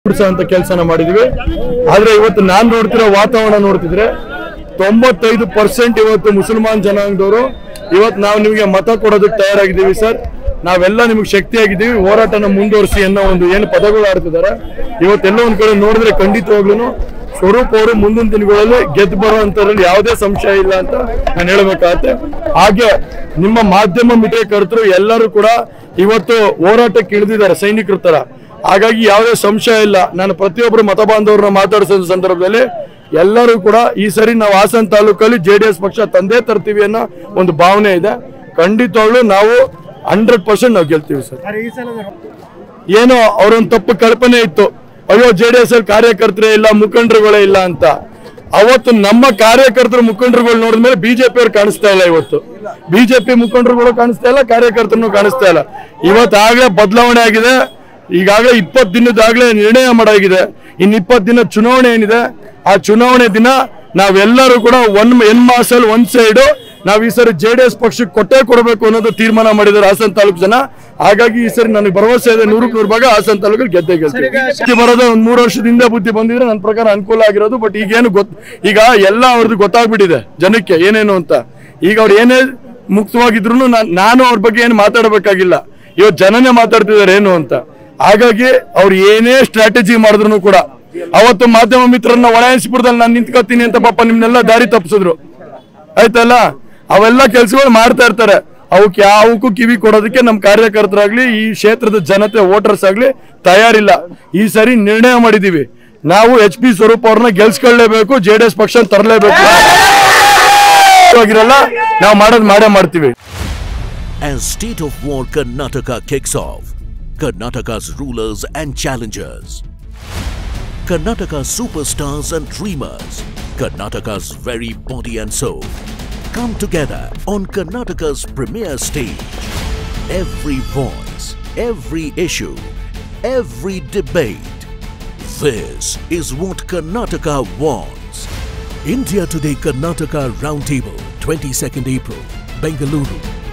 ಅಂತ ಕೆಲಸನ ಮಾಡಿದೀವಿ ಆದ್ರೆ ಇವತ್ತು ನಾನ್ ನೋಡ್ತಿರೋ ವಾತಾವರಣ ನೋಡ್ತಿದ್ರೆ ತೊಂಬತ್ತೈದು ಪರ್ಸೆಂಟ್ ಇವತ್ತು ಮುಸಲ್ಮಾನ್ ಜನಾಂಗದವರು ಇವತ್ತು ನಾವು ನಿಮಗೆ ಮತ ಕೊಡೋದಕ್ಕೆ ತಯಾರಾಗಿದ್ದೀವಿ ಸರ್ ನಾವೆಲ್ಲ ನಿಮ್ಗೆ ಶಕ್ತಿಯಾಗಿದ್ದೀವಿ ಹೋರಾಟನ ಮುಂದುವರಿಸಿ ಅನ್ನೋ ಒಂದು ಏನು ಪದಗಳು ಆಡ್ತಿದ್ದಾರೆ ಇವತ್ತೆಲ್ಲ ಒಂದ್ ಕಡೆ ನೋಡಿದ್ರೆ ಖಂಡಿತವಾಗ್ಲೂ ಸ್ವರೂಪ್ ಅವರು ಮುಂದಿನ ದಿನಗಳಲ್ಲಿ ಗೆದ್ದು ಬರುವಂತದ್ರಲ್ಲಿ ಯಾವುದೇ ಸಂಶಯ ಇಲ್ಲ ಅಂತ ನಾನು ಹೇಳಬೇಕಾಗತ್ತೆ ಹಾಗೆ ನಿಮ್ಮ ಮಾಧ್ಯಮ ಮಿತ್ರಕರ್ತರು ಎಲ್ಲರೂ ಕೂಡ ಇವತ್ತು ಹೋರಾಟಕ್ಕೆ ಇಳಿದಿದ್ದಾರೆ ಸೈನಿಕರ ತರ ಹಾಗಾಗಿ ಯಾವುದೇ ಸಂಶಯ ಇಲ್ಲ ನಾನು ಪ್ರತಿಯೊಬ್ಬರು ಮತ ಬಾಂಧವರನ್ನ ಮಾತಾಡಿಸೋ ಸಂದರ್ಭದಲ್ಲಿ ಎಲ್ಲರೂ ಕೂಡ ಈ ಸರಿ ನಾವು ಹಾಸನ ತಾಲೂಕಲ್ಲಿ ಜೆ ಡಿ ಎಸ್ ಪಕ್ಷ ತಂದೆ ತರ್ತೀವಿ ಅನ್ನೋ ಒಂದು ಭಾವನೆ ಇದೆ ಖಂಡಿತವಾಗ್ಲೂ ನಾವು ಹಂಡ್ರೆಡ್ ಪರ್ಸೆಂಟ್ ನಾವು ಗೆಲ್ತೀವಿ ಸರ್ ಏನೋ ಅವರೊಂದು ತಪ್ಪು ಕಲ್ಪನೆ ಇತ್ತು ಅಯ್ಯೋ ಜೆ ಡಿ ಎಸ್ ಅಲ್ಲಿ ಕಾರ್ಯಕರ್ತರೇ ಇಲ್ಲ ಮುಖಂಡರುಗಳೇ ಇಲ್ಲ ಅಂತ ಅವತ್ತು ನಮ್ಮ ಕಾರ್ಯಕರ್ತರು ಮುಖಂಡರುಗಳು ನೋಡಿದ್ಮೇಲೆ ಬಿಜೆಪಿ ಅವ್ರು ಕಾಣಿಸ್ತಾ ಇಲ್ಲ ಇವತ್ತು ಬಿಜೆಪಿ ಮುಖಂಡರುಗಳು ಕಾಣಿಸ್ತಾ ಇಲ್ಲ ಕಾರ್ಯಕರ್ತರನ್ನು ಕಾಣಿಸ್ತಾ ಇಲ್ಲ ಇವತ್ತಾಗಲೇ ಬದಲಾವಣೆ ಆಗಿದೆ ಈಗಾಗಲೇ ಇಪ್ಪತ್ತು ದಿನದಾಗಲೇ ನಿರ್ಣಯ ಮಾಡಾಗಿದೆ ಇನ್ನು ಇಪ್ಪತ್ತು ದಿನ ಚುನಾವಣೆ ಏನಿದೆ ಆ ಚುನಾವಣೆ ದಿನ ನಾವೆಲ್ಲರೂ ಕೂಡ ಒನ್ ಎನ್ ಮಾಸಲ್ ಒಂದ್ ಸೈಡು ನಾವು ಈ ಸರಿ ಜೆ ಡಿ ಎಸ್ ಪಕ್ಷಕ್ಕೆ ಕೊಟ್ಟೆ ಕೊಡಬೇಕು ಅನ್ನೋದು ತೀರ್ಮಾನ ಮಾಡಿದ್ದಾರೆ ಹಾಸನ ತಾಲೂಕು ಜನ ಹಾಗಾಗಿ ಈ ಸರಿ ನನಗೆ ಭರವಸೆ ಇದೆ ನೂರಕ್ಕೆ ನೂರು ಭಾಗ ಹಾಸನ ತಾಲೂಕಲ್ಲಿ ಗೆದ್ದೆ ಗೆಲ್ತೀವಿ ಬುದ್ಧಿ ಬರೋದು ಒಂದ್ ಮೂರು ವರ್ಷದಿಂದ ಬುದ್ಧಿ ಬಂದಿದ್ರೆ ನನ್ನ ಪ್ರಕಾರ ಅನುಕೂಲ ಆಗಿರೋದು ಬಟ್ ಈಗೇನು ಗೊತ್ ಈಗ ಎಲ್ಲ ಅವ್ರದ್ದು ಗೊತ್ತಾಗ್ಬಿಟ್ಟಿದೆ ಜನಕ್ಕೆ ಏನೇನು ಅಂತ ಈಗ ಅವ್ರು ಏನೇ ಮುಕ್ತವಾಗಿದ್ರು ನಾನು ಅವ್ರ ಬಗ್ಗೆ ಏನು ಮಾತಾಡಬೇಕಾಗಿಲ್ಲ ಇವತ್ತು ಜನನೇ ಮಾತಾಡ್ತಿದ್ದಾರೆ ಏನು ಅಂತ ಹಾಗಾಗಿ ಅವ್ರು ಏನೇ ಸ್ಟ್ರಾಟಜಿ ಮಾಡಿದ್ರು ಕೂಡ ಅವತ್ತು ಮಾಧ್ಯಮ ಮಿತ್ರರನ್ನ ಒಳಾಯಿಸ್ಬಿಡ್ದಲ್ಲಿ ನಾನು ನಿಂತ್ಕೊತೀನಿ ಅಂತ ಪಾಪ ನಿಮ್ನೆಲ್ಲ ದಾರಿ ತಪ್ಪಿಸಿದ್ರು ಆಯ್ತಲ್ಲ ಅವೆಲ್ಲ ಕೆಲಸಗಳು ಮಾಡ್ತಾ ಇರ್ತಾರೆ ಅವಕ್ಕೆ ಯಾವಕ್ಕೂ ಕಿವಿ ಕೊಡೋದಕ್ಕೆ ನಮ್ಮ ಕಾರ್ಯಕರ್ತರಾಗ್ಲಿ ಈ ಕ್ಷೇತ್ರದ ಜನತೆ ವೋಟರ್ಸ್ ಆಗ್ಲಿ ತಯಾರಿಲ್ಲ ಈ ಸರಿ ನಿರ್ಣಯ ಮಾಡಿದೀವಿ ನಾವು ಎಚ್ ಪಿ ಸ್ವರೂಪ್ ಅವ್ರನ್ನ ಗೆಲ್ಸ್ಕೊಳ್ಳೇಬೇಕು ಜೆ ಡಿ ಎಸ್ ಪಕ್ಷ ತರಲೇಬೇಕು ಆಗಿರಲ್ಲ ನಾವು ಮಾಡೋದು ಮಾಡೇ ಮಾಡ್ತೀವಿ As State of War Karnataka kicks off, Karnataka's rulers and challengers, Karnataka's superstars and dreamers, Karnataka's very body and soul, come together on Karnataka's premier stage. Every voice, every issue, every debate. This is what Karnataka wants. India Today Karnataka Roundtable, 22nd April, Bengaluru.